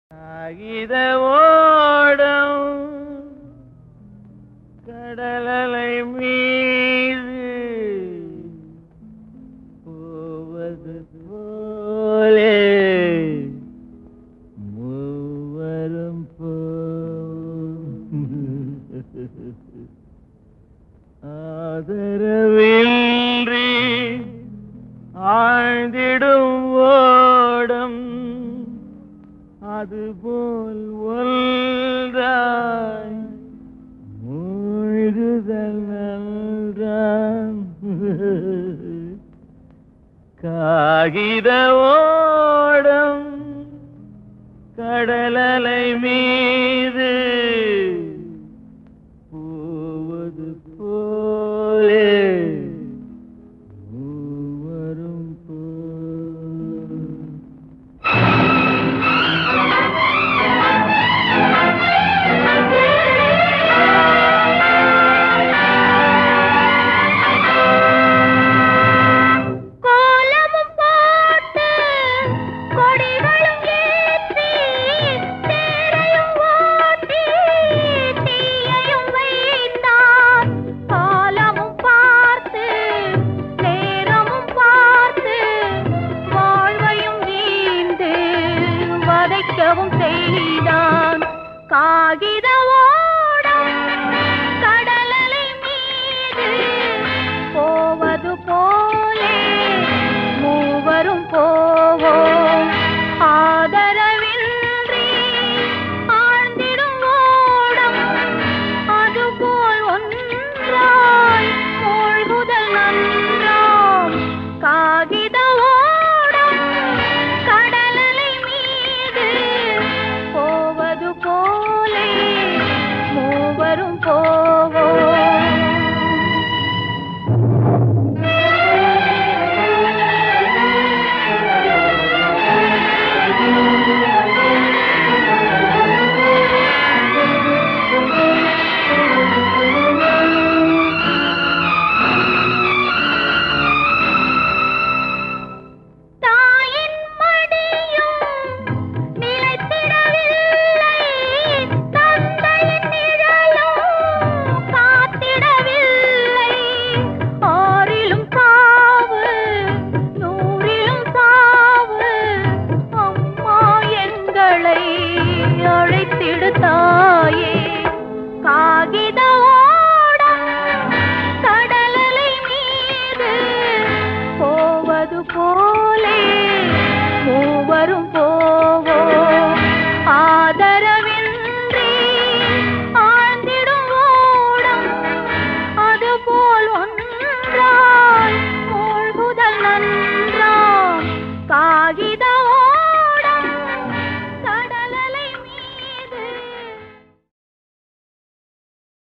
காகித ஓடம் கடலலை மீது போவது போலே மூவரும் போம் ஆதரவின்றி ஆழ்ந்திடும் ஓடம் அதுபோல் ஒன்றாய் மூழ்குதல் நன்றாம் காகித ஓடம் கடலலை மீது போவது போலே மூவரும் போ கோலமும் போட்டு கொடிகளும் ஏற்றி தேரையும் ஓட்டி தீயையும் வைத்தான் காலமும் பார்த்து நேரமும் பார்த்து வாழ்வையும் வீண்டு வதைக்கவும் செய்தான் காகித ஓடம் கடலலை மீது போவது போலே மூவரும் போவோம் ஆதரவின்றி ஆழ்ந்திடும் ஓடம் அதுபோல் ஒன்றாய் மூழ்குதல் நன்றாம் காகித ஓடம் கடலலை மீது போவது போலே மூவரும் போவோம் தாயின் மடியும் நிலைத்திடவில்லை தந்தையின் நிழலும் காத்திடவில்லை ஆறிலும் சாவு நூறிலும் சாவு அம்மா எங்களை அழைத்திடுத்தான்